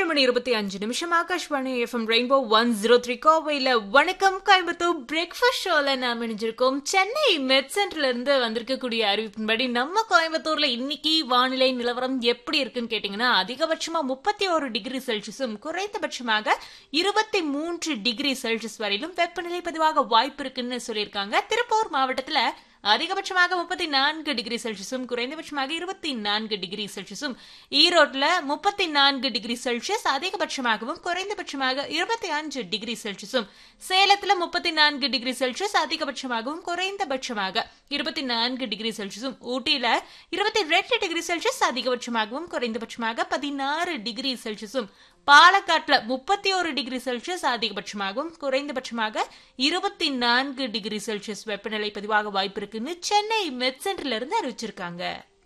மணி இருபத்தி அஞ்சு நிமிஷம் Akashvani FM rainbow one zero three கோவையில் வணக்கம் கோயம்புத்தூர் பிரேக்ஃபாஸ்ட் ஷோல நாம் இணைஞ்சிருக்கோம் சென்னை மெட் சென்டர்ல இருந்து வந்திருக்கக்கூடிய அறிவிப்பின்படி நம்ம கோயம்புத்தூர்ல இன்னைக்கு வானிலை நிலவரம் எப்படி இருக்குன்னு கேட்டீங்கன்னா அதிகபட்சமா முப்பத்தி ஒரு டிகிரி செல்சியஸும் குறைந்தபட்சமாக இருபத்தி மூன்று டிகிரி செல்சியஸ் வரையிலும் வெப்பநிலை பதிவாக வாய்ப்பு இருக்குன்னு சொல்லியிருக்காங்க திருப்பூர் மாவட்டத்துல அதிகபட்சமாக முப்பத்தி நான்கு டிகிரி செல்சியஸும் குறைந்தபட்சமாக இருபத்தி நான்கு டிகிரி செல்சியஸும் ஈரோட்ல முப்பத்தி நான்கு டிகிரி செல்சியஸ் அதிகபட்சமாகவும் குறைந்தபட்சமாக இருபத்தி அஞ்சு டிகிரி செல்சியஸும் சேலத்துல முப்பத்தி நான்கு டிகிரி செல்சியஸ் அதிகபட்சமாகவும் குறைந்தபட்சமாக இருபத்தி நான்கு டிகிரி செல்சியஸும் ஊட்டியில இருபத்தி ரெண்டு டிகிரி செல்சியஸ் அதிகபட்சமாகவும் குறைந்தபட்சமாக பதினாறு டிகிரி செல்சியஸும் பாலக்காட்டுல முப்பத்தி ஒரு டிகிரி செல்சியஸ் அதிகபட்சமாகவும் குறைந்தபட்சமாக இருபத்தி நான்கு டிகிரி செல்சியஸ் வெப்பநிலை பதிவாக வாய்ப்பு இருக்குன்னு சென்னை மெட் சென்டர்ல இருந்து அறிவிச்சிருக்காங்க